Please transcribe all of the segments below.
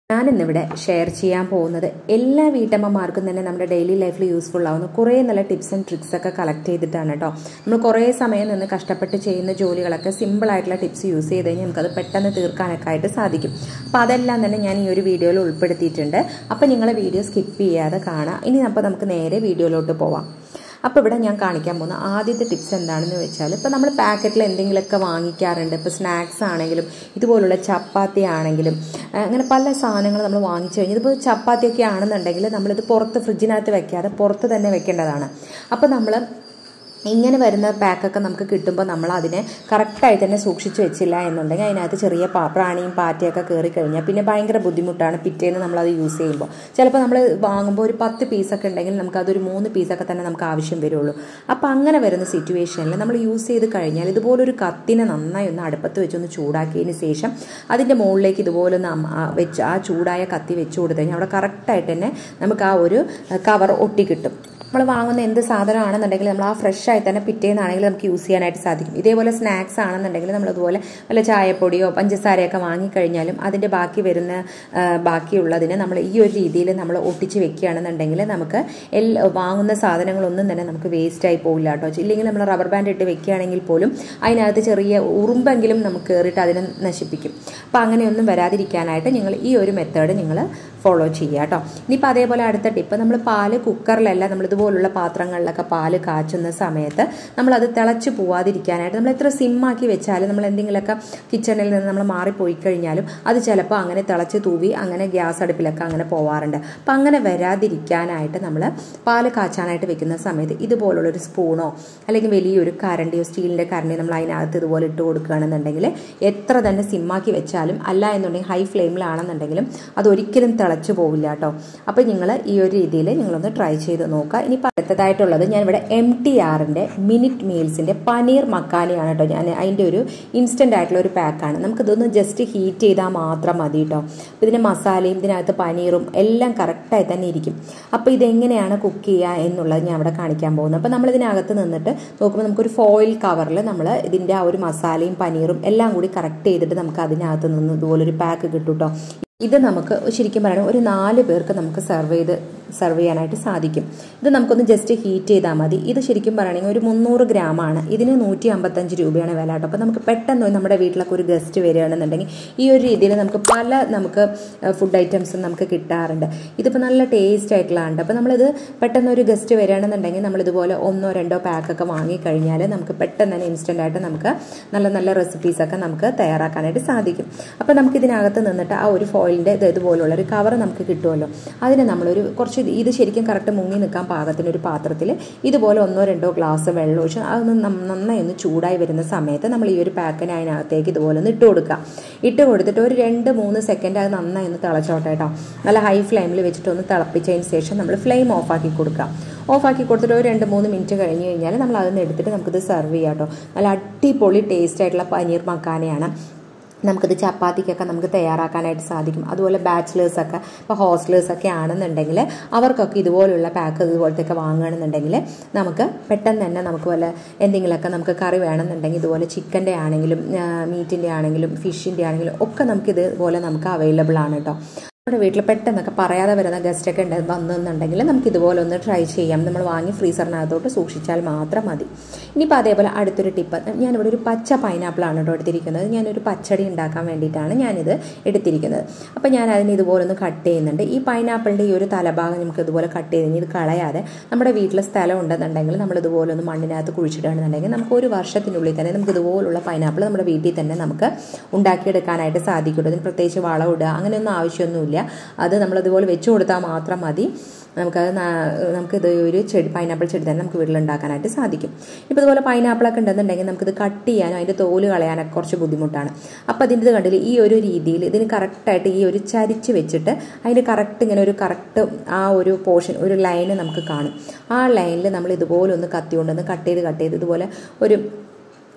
ഞാനിന്നിവിടെ ഷെയർ ചെയ്യാൻ പോകുന്നത് എല്ലാ വീട്ടമ്മമാർക്കും തന്നെ നമ്മുടെ ഡെയിലി ലൈഫിൽ യൂസ്ഫുൾ ആവുന്ന കുറേ നല്ല ടിപ്സ് ആൻഡ് ട്രിക്സ് ഒക്കെ കളക്ട് ചെയ്തിട്ടാണ് കേട്ടോ നമ്മൾ കുറേ സമയം നിന്ന് കഷ്ടപ്പെട്ട് ചെയ്യുന്ന ജോലികളൊക്കെ സിമ്പിൾ ആയിട്ടുള്ള ടിപ്സ് യൂസ് ചെയ്ത് കഴിഞ്ഞാൽ നമുക്കത് പെട്ടെന്ന് തീർക്കാനൊക്കെ ആയിട്ട് സാധിക്കും അപ്പോൾ അതെല്ലാം തന്നെ ഞാൻ ഈ ഒരു വീഡിയോയിൽ ഉൾപ്പെടുത്തിയിട്ടുണ്ട് അപ്പോൾ നിങ്ങൾ വീഡിയോ സ്കിപ്പ് ചെയ്യാതെ കാണാം ഇനി അപ്പോൾ നമുക്ക് നേരെ വീഡിയോയിലോട്ട് പോവാം അപ്പോൾ ഇവിടെ ഞാൻ കാണിക്കാൻ പോകുന്ന ആദ്യത്തെ ടിപ്സ് എന്താണെന്ന് വെച്ചാൽ ഇപ്പോൾ നമ്മൾ പാക്കറ്റിൽ എന്തെങ്കിലുമൊക്കെ വാങ്ങിക്കാറുണ്ട് ഇപ്പോൾ സ്നാക്സ് ആണെങ്കിലും ഇതുപോലുള്ള ചപ്പാത്തി ആണെങ്കിലും അങ്ങനെ പല സാധനങ്ങൾ നമ്മൾ വാങ്ങിച്ചു കഴിഞ്ഞാൽ ഇതിപ്പോൾ ചപ്പാത്തിയൊക്കെ ആണെന്നുണ്ടെങ്കിൽ നമ്മളിത് പുറത്ത് ഫ്രിഡ്ജിനകത്ത് വെക്കാതെ പുറത്ത് തന്നെ വെക്കേണ്ടതാണ് അപ്പോൾ നമ്മൾ ഇങ്ങനെ വരുന്ന പാക്കൊക്കെ നമുക്ക് കിട്ടുമ്പോൾ നമ്മൾ അതിനെ കറക്റ്റായി തന്നെ സൂക്ഷിച്ച് വെച്ചില്ല എന്നുണ്ടെങ്കിൽ അതിനകത്ത് ചെറിയ പ്രാണിയും പാറ്റയൊക്കെ കയറി കഴിഞ്ഞാൽ പിന്നെ ഭയങ്കര ബുദ്ധിമുട്ടാണ് പിറ്റേന്ന് നമ്മളത് യൂസ് ചെയ്യുമ്പോൾ ചിലപ്പോൾ നമ്മൾ വാങ്ങുമ്പോൾ ഒരു പത്ത് പീസൊക്കെ ഉണ്ടെങ്കിൽ നമുക്കതൊരു മൂന്ന് പീസൊക്കെ തന്നെ നമുക്ക് ആവശ്യം വരുള്ളൂ അപ്പോൾ അങ്ങനെ വരുന്ന സിറ്റുവേഷനിൽ നമ്മൾ യൂസ് ചെയ്ത് കഴിഞ്ഞാൽ ഇതുപോലൊരു കത്തിനെ നന്നായി ഒന്ന് അടുപ്പത്ത് വെച്ചൊന്ന് ചൂടാക്കിയതിന് ശേഷം അതിൻ്റെ മുകളിലേക്ക് ഇതുപോലെ ഒന്ന് വെച്ച് ആ ചൂടായ കത്തി വെച്ച് കൊടുത്തു കഴിഞ്ഞാൽ അവിടെ കറക്റ്റായിട്ട് തന്നെ നമുക്ക് ആ ഒരു കവർ ഒട്ടി കിട്ടും നമ്മൾ വാങ്ങുന്ന എന്ത് സാധനമാണെന്നുണ്ടെങ്കിൽ നമ്മൾ ആ ഫ്രഷ് ആയി തന്നെ പിറ്റേന്നാണെങ്കിൽ നമുക്ക് യൂസ് ചെയ്യാനായിട്ട് സാധിക്കും ഇതേപോലെ സ്നാക്സ് ആണെന്നുണ്ടെങ്കിൽ നമ്മൾ അതുപോലെ വല്ല ചായപ്പൊടിയോ പഞ്ചസാരയൊക്കെ വാങ്ങിക്കഴിഞ്ഞാലും അതിൻ്റെ ബാക്കി വരുന്ന ബാക്കിയുള്ളതിനെ നമ്മൾ ഈ ഒരു രീതിയിൽ നമ്മൾ ഒട്ടിച്ച് വെക്കുകയാണെന്നുണ്ടെങ്കിൽ നമുക്ക് എല്ലാ വാങ്ങുന്ന സാധനങ്ങളൊന്നും തന്നെ നമുക്ക് വേസ്റ്റായി പോകില്ല കേട്ടോ ഇല്ലെങ്കിൽ നമ്മൾ റബ്ബർ ബാൻഡ് ഇട്ട് വെക്കുകയാണെങ്കിൽ പോലും അതിനകത്ത് ചെറിയ ഉറുമ്പെങ്കിലും നമുക്ക് കയറിയിട്ട് അതിനെ നശിപ്പിക്കും അപ്പോൾ അങ്ങനെയൊന്നും വരാതിരിക്കാനായിട്ട് നിങ്ങൾ ഈ ഒരു മെത്തേഡ് നിങ്ങൾ ഫോളോ ചെയ്യുക കേട്ടോ ഇനിയിപ്പോൾ അതേപോലെ അടുത്ത ടിപ്പ് നമ്മൾ പാല് കുക്കറിലല്ല നമ്മൾ ഇതുപോലുള്ള പാത്രങ്ങളിലൊക്കെ പാല് കാച്ചുന്ന സമയത്ത് നമ്മളത് തിളച്ച് പോവാതിരിക്കാനായിട്ട് നമ്മൾ എത്ര സിമ്മാക്കി വെച്ചാലും നമ്മൾ എന്തെങ്കിലുമൊക്കെ കിച്ചണിൽ നിന്ന് നമ്മൾ മാറിപ്പോയി കഴിഞ്ഞാലും അത് ചിലപ്പോൾ അങ്ങനെ തിളച്ച് തൂവി അങ്ങനെ ഗ്യാസ് അടുപ്പിലൊക്കെ അങ്ങനെ പോവാറുണ്ട് അപ്പം അങ്ങനെ വരാതിരിക്കാനായിട്ട് നമ്മൾ പാല് കാച്ചാനായിട്ട് വെക്കുന്ന സമയത്ത് ഇതുപോലുള്ളൊരു സ്പൂണോ അല്ലെങ്കിൽ വലിയൊരു കരണ്ടിയോ സ്റ്റീലിൻ്റെ കരണ്ടിയോ നമ്മൾ അതിനകത്ത് ഇതുപോലെ ഇട്ട് കൊടുക്കുകയാണെന്നുണ്ടെങ്കിൽ എത്ര തന്നെ സിമ്മാക്കി വെച്ചാലും അല്ല എന്നുണ്ടെങ്കിൽ ഹൈ ഫ്ലെയിമിലാണെന്നുണ്ടെങ്കിലും അതൊരിക്കലും തിളച്ചു പോവില്ല കേട്ടോ അപ്പോൾ നിങ്ങൾ ഈ ഒരു രീതിയിൽ നിങ്ങളൊന്ന് ട്രൈ ചെയ്ത് നോക്കുക ഇനി അടുത്തതായിട്ടുള്ളത് ഞാൻ ഇവിടെ എം ടി ആറിൻ്റെ മിനിറ്റ് മീൽസിൻ്റെ പനീർ മക്കാനിയാണ് കേട്ടോ ഞാൻ അതിൻ്റെ ഒരു ഇൻസ്റ്റൻ്റ് ആയിട്ടുള്ള ഒരു പാക്കാണ് നമുക്കിതൊന്ന് ജസ്റ്റ് ഹീറ്റ് ചെയ്താൽ മാത്രം മതി കേട്ടോ ഇതിൻ്റെ മസാലയും ഇതിനകത്ത് പനീറും എല്ലാം കറക്റ്റായി തന്നെ ഇരിക്കും അപ്പോൾ ഇതെങ്ങനെയാണ് കുക്ക് ചെയ്യുക എന്നുള്ളത് ഞാൻ അവിടെ കാണിക്കാൻ പോകുന്നത് അപ്പോൾ നമ്മൾ ഇതിനകത്ത് നിന്നിട്ട് നോക്കുമ്പോൾ നമുക്കൊരു ഫോയിൽ കവറിൽ നമ്മൾ ഇതിൻ്റെ ആ ഒരു മസാലയും പനീറും എല്ലാം കൂടി കറക്റ്റ് ചെയ്തിട്ട് നമുക്ക് അതിനകത്ത് നിന്ന് ഇതുപോലൊരു പാക്ക് കിട്ടും കേട്ടോ ഇത് നമുക്ക് ശരിക്കും പറയുന്നത് ഒരു നാല് പേർക്ക് നമുക്ക് സെർവ് ചെയ്ത് സെർവ് ചെയ്യാനായിട്ട് സാധിക്കും ഇത് നമുക്കൊന്ന് ജസ്റ്റ് ഹീറ്റ് ചെയ്താൽ മതി ഇത് ശരിക്കും പറയുകയാണെങ്കിൽ ഒരു മുന്നൂറ് ഗ്രാമാണ് ഇതിന് നൂറ്റി അമ്പത്തഞ്ച് രൂപയാണ് വില കേട്ടോ അപ്പോൾ നമുക്ക് പെട്ടെന്ന് നമ്മുടെ വീട്ടിലൊക്കെ ഒരു ഗസ്റ്റ് വരികയാണെന്നുണ്ടെങ്കിൽ ഈ ഒരു രീതിയിൽ നമുക്ക് പല നമുക്ക് ഫുഡ് ഐറ്റംസും നമുക്ക് കിട്ടാറുണ്ട് ഇതിപ്പോൾ നല്ല ടേസ്റ്റ് ആയിട്ടുള്ളതാണ് അപ്പോൾ നമ്മളിത് പെട്ടെന്ന് ഒരു ഗസ്റ്റ് വരികയാണെന്നുണ്ടെങ്കിൽ നമ്മളിതുപോലെ ഒന്നോ രണ്ടോ പാക്കൊക്കെ വാങ്ങിക്കഴിഞ്ഞാൽ നമുക്ക് പെട്ടെന്ന് തന്നെ ഇൻസ്റ്റൻ്റ് ആയിട്ട് നമുക്ക് നല്ല നല്ല റെസിപ്പീസൊക്കെ നമുക്ക് തയ്യാറാക്കാനായിട്ട് സാധിക്കും അപ്പോൾ നമുക്ക് ഇതിനകത്ത് നിന്നിട്ട് ആ ഒരു ഫോയിലിൻ്റെ ഇത് ഇതുപോലുള്ള ഒരു കവർ നമുക്ക് കിട്ടുമല്ലോ അതിനെ നമ്മളൊരു കുറച്ച് ഇത് ശരിക്കും കറക്റ്റ് മുങ്ങി നിൽക്കാൻ പാകത്തിന് ഒരു പാത്രത്തിൽ ഇതുപോലെ ഒന്നോ രണ്ടോ ഗ്ലാസ് വെള്ളം ഒഴിച്ച് അതൊന്ന് നന്നായി ഒന്ന് ചൂടായി വരുന്ന സമയത്ത് നമ്മൾ ഈ ഒരു പാക്കിന് അതിനകത്തേക്ക് ഇതുപോലെ ഒന്ന് ഇട്ട് കൊടുക്കുക ഇട്ട് കൊടുത്തിട്ട് ഒരു രണ്ട് മൂന്ന് സെക്കൻഡ് അത് നന്നായി ഒന്ന് തിളച്ചോട്ടെ കേട്ടോ നല്ല ഹൈ ഫ്ലെയിമിൽ വെച്ചിട്ട് ഒന്ന് തിളപ്പിച്ചതിന് ശേഷം നമ്മൾ ഫ്ലെയിം ഓഫാക്കി കൊടുക്കുക ഓഫാക്കി കൊടുത്തിട്ട് ഒരു രണ്ട് മൂന്ന് മിനിറ്റ് കഴിഞ്ഞ് കഴിഞ്ഞാൽ നമ്മൾ അതിന് എടുത്തിട്ട് നമുക്കിത് സെർവ് ചെയ്യാം കേട്ടോ നല്ല അടിപൊളി ടേസ്റ്റ് ആയിട്ടുള്ള പനീർ മക്കാനയാണ് നമുക്കിത് ചപ്പാത്തിക്കൊക്കെ നമുക്ക് തയ്യാറാക്കാനായിട്ട് സാധിക്കും അതുപോലെ ബാച്ചിലേഴ്സൊക്കെ ഇപ്പോൾ ഹോസ്റ്റലേഴ്സൊക്കെ ആണെന്നുണ്ടെങ്കിൽ അവർക്കൊക്കെ ഇതുപോലുള്ള പാക്ക് ഇതുപോലത്തെയൊക്കെ വാങ്ങുകയാണെന്നുണ്ടെങ്കിൽ നമുക്ക് പെട്ടെന്ന് തന്നെ നമുക്ക് വല്ല എന്തെങ്കിലുമൊക്കെ നമുക്ക് കറി വേണമെന്നുണ്ടെങ്കിൽ ഇതുപോലെ ചിക്കൻ്റെ ആണെങ്കിലും മീറ്റിൻ്റെ ആണെങ്കിലും ഫിഷിൻ്റെ ആണെങ്കിലും ഒക്കെ നമുക്ക് ഇതുപോലെ നമുക്ക് അവൈലബിൾ ആണ് കേട്ടോ നമ്മുടെ വീട്ടിൽ പെട്ടെന്നൊക്കെ പറയാതെ വരുന്ന ഗസ്റ്റൊക്കെ ഉണ്ട് വന്നെന്നുണ്ടെങ്കിൽ നമുക്ക് ഇതുപോലെ ഒന്ന് ട്രൈ ചെയ്യാം നമ്മൾ വാങ്ങി ഫ്രീസറിനകത്തോട്ട് സൂക്ഷിച്ചാൽ മാത്രം മതി ഇനിയിപ്പോൾ അതേപോലെ അടുത്തൊരു ടിപ്പ് ഞാനിവിടെ ഒരു പച്ച പൈനാപ്പിളാണ് കേട്ടോ എടുത്തിരിക്കുന്നത് ഞാനൊരു പച്ചടി ഉണ്ടാക്കാൻ വേണ്ടിയിട്ടാണ് ഞാനിത് എടുത്തിരിക്കുന്നത് അപ്പോൾ ഞാൻ അതിന് ഇതുപോലെ ഒന്ന് കട്ട് ചെയ്യുന്നുണ്ട് ഈ പൈനാപ്പിളിൻ്റെ ഈ ഒരു തലഭാഗം നമുക്ക് ഇതുപോലെ കട്ട് ചെയ്ത് ഇത് കളയാതെ നമ്മുടെ വീട്ടിൽ സ്ഥലം ഉണ്ടെന്നുണ്ടെങ്കിൽ നമ്മൾ ഇതുപോലെ ഒന്ന് മണ്ണിനകത്ത് കുഴിച്ചിടുകയാണെന്നുണ്ടെങ്കിൽ നമുക്ക് ഒരു വർഷത്തിനുള്ളിൽ തന്നെ നമുക്ക് ഇതുപോലുള്ള പൈനാപ്പിൾ നമ്മുടെ വീട്ടിൽ തന്നെ നമുക്ക് ഉണ്ടാക്കിയെടുക്കാനായിട്ട് സാധിക്കും ഇതിന് പ്രത്യേകിച്ച് വളം ഇടുക അങ്ങനെയൊന്നും ആവശ്യമൊന്നുമില്ല അത് നമ്മളതുപോലെ വെച്ച് കൊടുത്താൽ മാത്രം മതി നമുക്കത് നമുക്കിത് ഒരു ചെടി പൈനാപ്പിൾ ചെടി തന്നെ നമുക്ക് വീട്ടിലുണ്ടാക്കാനായിട്ട് സാധിക്കും ഇപ്പോൾ ഇതുപോലെ പൈനാപ്പിളൊക്കെ ഉണ്ടെന്നുണ്ടെങ്കിൽ നമുക്കിത് കട്ട് ചെയ്യാനും അതിൻ്റെ തോല് കളയാനൊക്കെ കുറച്ച് ബുദ്ധിമുട്ടാണ് അപ്പോൾ അതിൻ്റെ ഇത് കണ്ടില്ല ഈ ഒരു രീതിയിൽ ഇതിന് കറക്റ്റായിട്ട് ഈ ഒരു ചരിച്ച് വെച്ചിട്ട് അതിൻ്റെ കറക്റ്റ് ഇങ്ങനെ ഒരു കറക്റ്റ് ആ ഒരു പോർഷൻ ഒരു ലൈന് നമുക്ക് കാണും ആ ലൈനിൽ നമ്മൾ ഇതുപോലെ ഒന്ന് കത്തി കൊണ്ടൊന്ന് കട്ട് ചെയ്ത് കട്ട് ചെയ്ത് ഇതുപോലെ ഒരു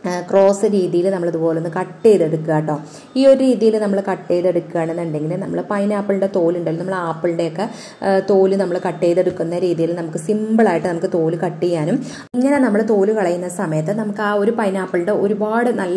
ക്രോസ് രീതിയിൽ നമ്മൾ ഇതുപോലെ ഒന്ന് കട്ട് ചെയ്തെടുക്കുക കേട്ടോ ഈ ഒരു രീതിയിൽ നമ്മൾ കട്ട് ചെയ്തെടുക്കുകയാണെന്നുണ്ടെങ്കിൽ നമ്മൾ പൈനാപ്പിളിൻ്റെ തോലുണ്ടല്ലോ നമ്മൾ ആപ്പിളിൻ്റെയൊക്കെ തോല് നമ്മൾ കട്ട് ചെയ്തെടുക്കുന്ന രീതിയിൽ നമുക്ക് സിമ്പിളായിട്ട് നമുക്ക് തോല് കട്ട് ചെയ്യാനും ഇങ്ങനെ നമ്മൾ തോല് കളയുന്ന സമയത്ത് നമുക്ക് ആ ഒരു പൈനാപ്പിളിൻ്റെ ഒരുപാട് നല്ല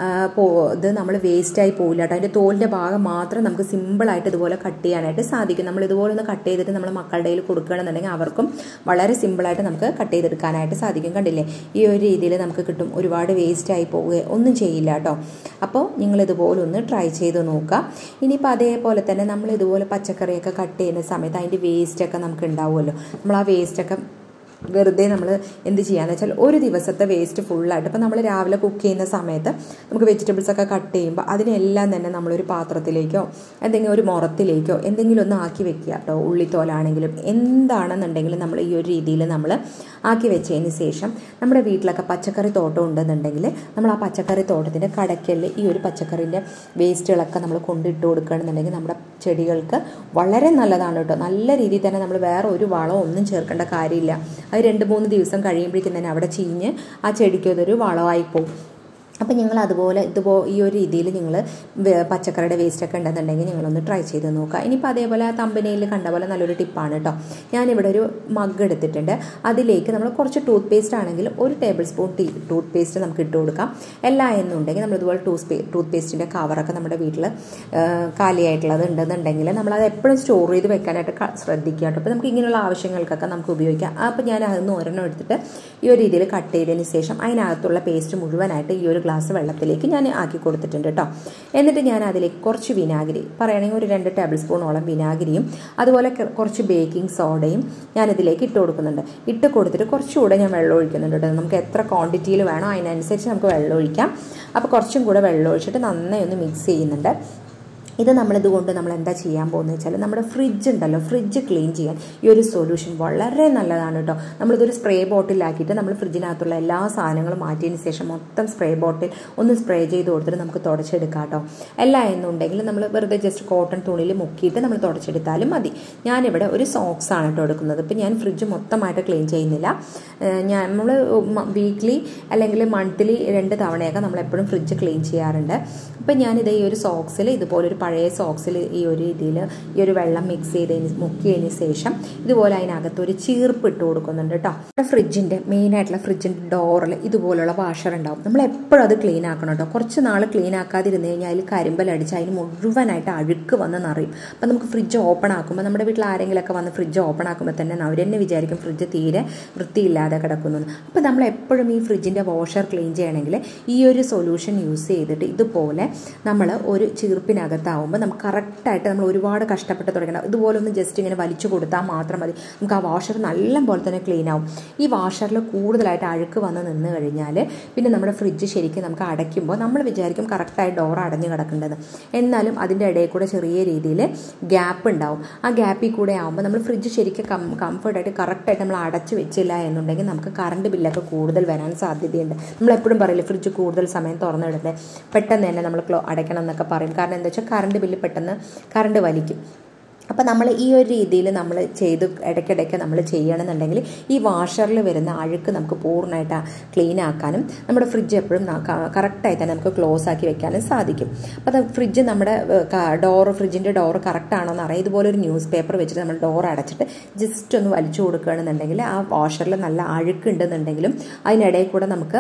ഇത് നമ്മൾ വേസ്റ്റായി പോകില്ല കേട്ടോ അതിൻ്റെ തോലിൻ്റെ ഭാഗം മാത്രം നമുക്ക് സിമ്പിളായിട്ട് ഇതുപോലെ കട്ട് ചെയ്യാനായിട്ട് സാധിക്കും നമ്മൾ ഇതുപോലെ ഒന്ന് കട്ട് ചെയ്തിട്ട് നമ്മൾ മക്കളുടെ കയ്യിൽ കൊടുക്കുകയാണെന്നുണ്ടെങ്കിൽ അവർക്കും വളരെ സിമ്പിളായിട്ട് നമുക്ക് കട്ട് ചെയ്തെടുക്കാനായിട്ട് സാധിക്കും കണ്ടില്ലേ ഈ ഒരു രീതിയിൽ നമുക്ക് കിട്ടും ഒരുപാട് വേസ്റ്റ് ആയി പോവുകയോ ഒന്നും ചെയ്യില്ല കേട്ടോ അപ്പോൾ നിങ്ങൾ ഇതുപോലെ ഒന്ന് ട്രൈ ചെയ്ത് നോക്കുക ഇനിയിപ്പോൾ അതേപോലെ തന്നെ നമ്മൾ ഇതുപോലെ പച്ചക്കറിയൊക്കെ കട്ട് ചെയ്യുന്ന സമയത്ത് അതിൻ്റെ വേസ്റ്റൊക്കെ നമുക്ക് ഉണ്ടാവുമല്ലോ നമ്മൾ ആ വേസ്റ്റൊക്കെ വെറുതെ നമ്മൾ എന്ത് ചെയ്യാന്ന് വെച്ചാൽ ഒരു ദിവസത്തെ വേസ്റ്റ് ഫുള്ളായിട്ട് ഇപ്പം നമ്മൾ രാവിലെ കുക്ക് ചെയ്യുന്ന സമയത്ത് നമുക്ക് വെജിറ്റബിൾസ് ഒക്കെ കട്ട് ചെയ്യുമ്പോൾ അതിനെല്ലാം തന്നെ നമ്മളൊരു പാത്രത്തിലേക്കോ എന്തെങ്കിലും ഒരു മുറത്തിലേക്കോ എന്തെങ്കിലും ഒന്ന് ആക്കി വെക്കുക കേട്ടോ ഉള്ളിത്തോലാണെങ്കിലും എന്താണെന്നുണ്ടെങ്കിലും നമ്മൾ ഈ ഒരു രീതിയിൽ നമ്മൾ ആക്കി വെച്ചതിന് ശേഷം നമ്മുടെ വീട്ടിലൊക്കെ പച്ചക്കറി തോട്ടം ഉണ്ടെന്നുണ്ടെങ്കിൽ നമ്മൾ ആ പച്ചക്കറി തോട്ടത്തിൻ്റെ കടയ്ക്കൽ ഈ ഒരു പച്ചക്കറിൻ്റെ വേസ്റ്റുകളൊക്കെ നമ്മൾ കൊണ്ടിട്ട് കൊടുക്കുകയാണെന്നുണ്ടെങ്കിൽ നമ്മുടെ ചെടികൾക്ക് വളരെ നല്ലതാണ് കേട്ടോ നല്ല രീതിയിൽ തന്നെ നമ്മൾ വേറെ ഒരു വളവും ഒന്നും ചേർക്കേണ്ട കാര്യമില്ല അത് രണ്ട് മൂന്ന് ദിവസം കഴിയുമ്പോഴേക്കും തന്നെ അവിടെ ചീഞ്ഞ് ആ ചെടിക്ക് അതൊരു വളമായി പോകും അപ്പം നിങ്ങൾ അതുപോലെ ഇതുപോ ഈ ഒരു രീതിയിൽ നിങ്ങൾ പച്ചക്കറിയുടെ വേസ്റ്റൊക്കെ ഉണ്ടെന്നുണ്ടെങ്കിൽ നിങ്ങളൊന്ന് ട്രൈ ചെയ്ത് നോക്കുക ഇനിയിപ്പോൾ അതേപോലെ ആ തമ്പനയിൽ കണ്ട പോലെ നല്ലൊരു ടിപ്പാണ് കേട്ടോ ഞാനിവിടെ ഒരു മഗ് എടുത്തിട്ടുണ്ട് അതിലേക്ക് നമ്മൾ കുറച്ച് ടൂത്ത് പേസ്റ്റ് ആണെങ്കിൽ ഒരു table spoon tea tooth paste നമുക്ക് ഇട്ട് കൊടുക്കാം എല്ലാ എന്നുണ്ടെങ്കിൽ നമ്മൾ ഇതുപോലെ ടൂത്ത് പേ ടൂത്ത് പേസ്റ്റിൻ്റെ കവറൊക്കെ നമ്മുടെ വീട്ടിൽ കാലിയായിട്ടുള്ളത് ഉണ്ടെന്നുണ്ടെങ്കിൽ നമ്മളത് എപ്പോഴും സ്റ്റോർ ചെയ്ത് വെക്കാനായിട്ട് ശ്രദ്ധിക്കുക കേട്ടോ അപ്പോൾ നമുക്ക് ഇങ്ങനെയുള്ള ആവശ്യങ്ങൾക്കൊക്കെ നമുക്ക് ഉപയോഗിക്കാം അപ്പോൾ ഞാൻ അതൊന്ന് ഒരെണ്ണം എടുത്തിട്ട് ഈ ഒരു രീതിയിൽ കട്ട് ചെയ്തതിന് ശേഷം അതിനകത്തുള്ള പേസ്റ്റ് മുഴുവനായിട്ട് ഈ ഒരു ഗ്ലാസ് വെള്ളത്തിലേക്ക് ഞാൻ ആക്കി കൊടുത്തിട്ടുണ്ട് കേട്ടോ എന്നിട്ട് ഞാൻ അതിലേക്ക് കുറച്ച് വിനാഗിരി പറയുകയാണെങ്കിൽ ഒരു രണ്ട് ടേബിൾ സ്പൂണോളം വിനാഗിരിയും അതുപോലെ കുറച്ച് ബേക്കിംഗ് സോഡയും ഞാൻ ഇതിലേക്ക് ഇട്ട് കൊടുക്കുന്നുണ്ട് ഇട്ട് കൊടുത്തിട്ട് കുറച്ചുകൂടെ ഞാൻ വെള്ളം ഒഴിക്കുന്നുണ്ട് കേട്ടോ നമുക്ക് എത്ര ക്വാണ്ടിറ്റിയിൽ വേണോ അതിനനുസരിച്ച് നമുക്ക് വെള്ളം ഒഴിക്കാം അപ്പോൾ കുറച്ചും കൂടെ വെള്ളം ഒഴിച്ചിട്ട് നന്നായി ഒന്ന് മിക്സ് ചെയ്യുന്നുണ്ട് ഇത് നമ്മളിതുകൊണ്ട് നമ്മൾ എന്താ ചെയ്യാൻ പോകുന്നത് വെച്ചാൽ നമ്മുടെ ഫ്രിഡ്ജ് ഉണ്ടല്ലോ ഫ്രിഡ്ജ് ക്ലീൻ ചെയ്യാൻ ഈ ഒരു സൊല്യൂഷൻ വളരെ നല്ലതാണ് കേട്ടോ നമ്മളിതൊരു സ്പ്രേ ബോട്ടിലാക്കിയിട്ട് നമ്മൾ ഫ്രിഡ്ജിനകത്തുള്ള എല്ലാ സാധനങ്ങളും മാറ്റിയതിന് ശേഷം മൊത്തം സ്പ്രേ ബോട്ടിൽ ഒന്ന് സ്പ്രേ ചെയ്ത് കൊടുത്തിട്ട് നമുക്ക് തുടച്ചെടുക്കാം കേട്ടോ അല്ല എന്നുണ്ടെങ്കിൽ നമ്മൾ വെറുതെ ജസ്റ്റ് കോട്ടൺ തുണിയിൽ മുക്കിയിട്ട് നമ്മൾ തുടച്ചെടുത്താലും മതി ഞാനിവിടെ ഒരു സോക്സ് ആണ് കേട്ടോ എടുക്കുന്നത് ഇപ്പം ഞാൻ ഫ്രിഡ്ജ് മൊത്തമായിട്ട് ക്ലീൻ ചെയ്യുന്നില്ല ഞാൻ നമ്മൾ വീക്ക്ലി അല്ലെങ്കിൽ മന്ത്ലി രണ്ട് തവണയൊക്കെ നമ്മൾ എപ്പോഴും ഫ്രിഡ്ജ് ക്ലീൻ ചെയ്യാറുണ്ട് അപ്പം ഞാനിത് ഈ ഒരു സോക്സിൽ ഇതുപോലൊരു പഴയ സോക്സിൽ ഈ ഒരു രീതിയിൽ ഈ ഒരു വെള്ളം മിക്സ് ചെയ്തതിന് മുക്കിയതിന് ശേഷം ഇതുപോലെ അതിനകത്ത് ഒരു ചീർപ്പ് ഇട്ട് കൊടുക്കുന്നുണ്ട് കേട്ടോ നമ്മുടെ ഫ്രിഡ്ജിൻ്റെ മെയിനായിട്ടുള്ള ഫ്രിഡ്ജിൻ്റെ ഡോറിൽ ഇതുപോലുള്ള വാഷർ ഉണ്ടാവും നമ്മൾ എപ്പോഴും അത് ക്ലീൻ ആക്കണം കേട്ടോ കുറച്ച് നാൾ ക്ലീൻ ആക്കാതിരുന്ന് കഴിഞ്ഞാൽ അതിൽ കരിമ്പലടിച്ച് അതിന് മുഴുവനായിട്ട് അഴുക്ക് വന്ന് നിറയും അപ്പം നമുക്ക് ഫ്രിഡ്ജ് ഓപ്പൺ ആക്കുമ്പോൾ നമ്മുടെ വീട്ടിൽ ആരെങ്കിലുമൊക്കെ വന്ന് ഫ്രിഡ്ജ് ഓപ്പൺ ആക്കുമ്പോൾ തന്നെ അവർ തന്നെ വിചാരിക്കും ഫ്രിഡ്ജ് തീരെ വൃത്തിയില്ലാതെ കിടക്കുന്നു അപ്പോൾ നമ്മൾ എപ്പോഴും ഈ ഫ്രിഡ്ജിൻ്റെ വാഷർ ക്ലീൻ ചെയ്യണമെങ്കിൽ ഈ ഒരു സൊല്യൂഷൻ യൂസ് ചെയ്തിട്ട് ഇതുപോലെ നമ്മൾ ഒരു ചീർപ്പിനകത്താവുമ്പോൾ നമുക്ക് കറക്റ്റായിട്ട് നമ്മൾ ഒരുപാട് കഷ്ടപ്പെട്ട് തുടങ്ങണം ഇതുപോലെ ഒന്ന് ജസ്റ്റ് ഇങ്ങനെ വലിച്ചു കൊടുത്താൽ മാത്രം മതി നമുക്ക് ആ വാഷർ നല്ല പോലെ തന്നെ ക്ലീൻ ആവും ഈ വാഷറിൽ കൂടുതലായിട്ട് അഴുക്ക് വന്ന് നിന്ന് കഴിഞ്ഞാൽ പിന്നെ നമ്മുടെ ഫ്രിഡ്ജ് ശരിക്കും നമുക്ക് അടയ്ക്കുമ്പോൾ നമ്മൾ വിചാരിക്കും കറക്റ്റായി ഡോർ അടഞ്ഞു കിടക്കേണ്ടത് എന്നാലും അതിൻ്റെ ഇടയിൽ കൂടെ ചെറിയ രീതിയിൽ ഗ്യാപ്പ് ഉണ്ടാവും ആ ഗ്യാപ്പിൽ കൂടെ ആകുമ്പോൾ നമ്മൾ ഫ്രിഡ്ജ് ശരിക്കും കം കംഫർട്ടായിട്ട് കറക്റ്റായിട്ട് നമ്മൾ അടച്ചു വെച്ചില്ല എന്നുണ്ടെങ്കിൽ നമുക്ക് കറണ്ട് ബില്ലൊക്കെ കൂടുതൽ വരാൻ സാധ്യതയുണ്ട് നമ്മൾ എപ്പോഴും പറയില്ലേ ഫ്രിഡ്ജ് കൂടുതൽ സമയം തുറന്നിടട്ടെ പെട്ടെന്ന് തന്നെ നമ്മൾ ക്ലോ അടയ്ക്കണം എന്നൊക്കെ പറയും കാരണം എന്താ വെച്ചാൽ കറണ്ട് ബില്ല് പെട്ടെന്ന് കറണ്ട് വലിക്കും അപ്പോൾ നമ്മൾ ഈ ഒരു രീതിയിൽ നമ്മൾ ചെയ്ത് ഇടയ്ക്കിടയ്ക്ക് നമ്മൾ ചെയ്യണമെന്നുണ്ടെങ്കിൽ ഈ വാഷറിൽ വരുന്ന അഴുക്ക് നമുക്ക് പൂർണ്ണമായിട്ട് ക്ലീൻ ആക്കാനും നമ്മുടെ ഫ്രിഡ്ജ് എപ്പോഴും കറക്റ്റായി തന്നെ നമുക്ക് ക്ലോസ് ആക്കി വെക്കാനും സാധിക്കും അപ്പോൾ ഫ്രിഡ്ജ് നമ്മുടെ ഡോർ ഫ്രിഡ്ജിൻ്റെ ഡോർ കറക്റ്റ് ആണോ എന്ന് അറിയാം ഇതുപോലെ ഒരു ന്യൂസ് പേപ്പർ വെച്ചിട്ട് നമ്മൾ ഡോർ അടച്ചിട്ട് ജസ്റ്റ് ഒന്ന് വലിച്ചു കൊടുക്കുകയാണെന്നുണ്ടെങ്കിൽ ആ വാഷറിൽ നല്ല അഴുക്ക് ഉണ്ടെന്നുണ്ടെങ്കിലും അതിനിടയിൽ കൂടെ നമുക്ക്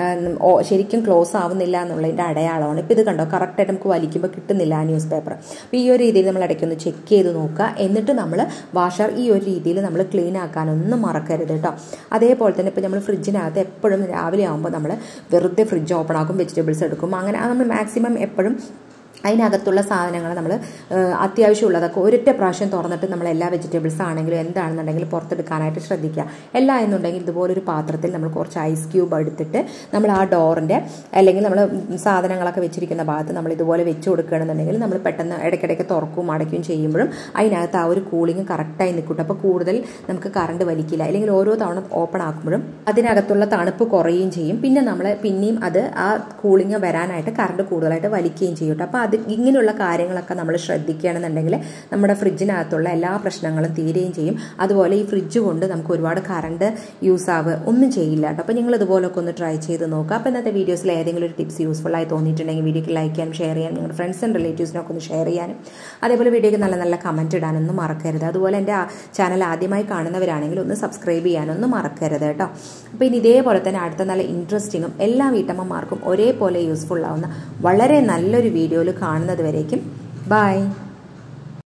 ശരിക്കും ക്ലോസ് ആവുന്നില്ല എന്നുള്ളതിൻ്റെ അടയാളമാണ് ഇപ്പോൾ ഇത് കണ്ടോ കറക്റ്റായിട്ട് നമുക്ക് വലിക്കുമ്പോൾ കിട്ടുന്നില്ല ആ ന്യൂസ് പേപ്പർ അപ്പോൾ ഈ ഒരു രീതിയിൽ നമ്മൾ ഇടയ്ക്കൊന്ന് ചെക്ക് ചെയ്ത് നോക്കുക എന്നിട്ട് നമ്മൾ വാഷർ ഈ ഒരു രീതിയിൽ നമ്മൾ ക്ലീൻ ആക്കാനൊന്നും മറക്കരുത് കേട്ടോ അതേപോലെ തന്നെ ഇപ്പോൾ നമ്മൾ ഫ്രിഡ്ജിനകത്ത് എപ്പോഴും രാവിലെ ആകുമ്പോൾ നമ്മൾ വെറുതെ ഫ്രിഡ്ജ് ഓപ്പൺ ആക്കും വെജിറ്റബിൾസ് എടുക്കും അങ്ങനെ നമ്മൾ മാക്സിമം എപ്പോഴും അതിനകത്തുള്ള സാധനങ്ങൾ നമ്മൾ അത്യാവശ്യമുള്ളതൊക്കെ ഒരൊറ്റ പ്രാവശ്യം തുറന്നിട്ട് നമ്മൾ എല്ലാ വെജിറ്റബിൾസ് ആണെങ്കിലും എന്താണെന്നുണ്ടെങ്കിലും പുറത്തെടുക്കാനായിട്ട് ശ്രദ്ധിക്കുക എല്ലാ എന്നുണ്ടെങ്കിൽ ഇതുപോലൊരു പാത്രത്തിൽ നമ്മൾ കുറച്ച് ഐസ് ക്യൂബ് എടുത്തിട്ട് നമ്മൾ ആ ഡോറിൻ്റെ അല്ലെങ്കിൽ നമ്മൾ സാധനങ്ങളൊക്കെ വെച്ചിരിക്കുന്ന ഭാഗത്ത് നമ്മൾ ഇതുപോലെ വെച്ച് കൊടുക്കുകയാണെന്നുണ്ടെങ്കിൽ നമ്മൾ പെട്ടെന്ന് ഇടയ്ക്കിടയ്ക്ക് തുറക്കുകയും അടയ്ക്കുകയും ചെയ്യുമ്പോഴും അതിനകത്ത് ആ ഒരു കൂളിംഗ് കറക്റ്റായി നിൽക്കട്ടെ അപ്പോൾ കൂടുതൽ നമുക്ക് കറണ്ട് വലിക്കില്ല അല്ലെങ്കിൽ ഓരോ തവണ ഓപ്പൺ ആക്കുമ്പോഴും അതിനകത്തുള്ള തണുപ്പ് കുറയുകയും ചെയ്യും പിന്നെ നമ്മൾ പിന്നെയും അത് ആ കൂളിംഗ് വരാനായിട്ട് കറണ്ട് കൂടുതലായിട്ട് വലിക്കുകയും ചെയ്യും കേട്ടോ അപ്പോൾ അത് ഇങ്ങനെയുള്ള കാര്യങ്ങളൊക്കെ നമ്മൾ ശ്രദ്ധിക്കുകയാണെന്നുണ്ടെങ്കിൽ നമ്മുടെ ഫ്രിഡ്ജിനകത്തുള്ള എല്ലാ പ്രശ്നങ്ങളും തീരുകയും ചെയ്യും അതുപോലെ ഈ ഫ്രിഡ്ജ് കൊണ്ട് നമുക്ക് ഒരുപാട് കറണ്ട് യൂസ് ആവുക ഒന്നും ചെയ്യില്ല കേട്ടോ അപ്പോൾ നിങ്ങൾ ഇതുപോലൊക്കെ ഒന്ന് ട്രൈ ചെയ്ത് നോക്കുക അപ്പോൾ ഇന്നത്തെ വീഡിയോസിൽ ഏതെങ്കിലും ഒരു ടിപ്സ് യൂസ്ഫുൾ ആയി തോന്നിയിട്ടുണ്ടെങ്കിൽ വീഡിയോക്ക് ലൈക്ക് ചെയ്യാനും ഷെയർ ചെയ്യാനും നിങ്ങളുടെ ഫ്രണ്ട്സ് ആൻഡ് റിലേറ്റീവ്സിനൊക്കെ ഒന്ന് ഷെയർ ചെയ്യാനും അതേപോലെ വീഡിയോക്ക് നല്ല നല്ല കമൻറ്റ് ഇടാനൊന്നും മറക്കരുത് അതുപോലെ എൻ്റെ ചാനൽ ആദ്യമായി കാണുന്നവരാണെങ്കിൽ ഒന്ന് സബ്സ്ക്രൈബ് ചെയ്യാനൊന്നും മറക്കരുത് കേട്ടോ അപ്പോൾ ഇനി ഇതേപോലെ തന്നെ അടുത്ത നല്ല ഇൻട്രസ്റ്റിങ്ങും എല്ലാ വീട്ടമ്മമാർക്കും ഒരേപോലെ യൂസ്ഫുൾ ആവുന്ന വളരെ നല്ലൊരു വീഡിയോയിൽ കാണുന്നത് വരേക്കും ബൈ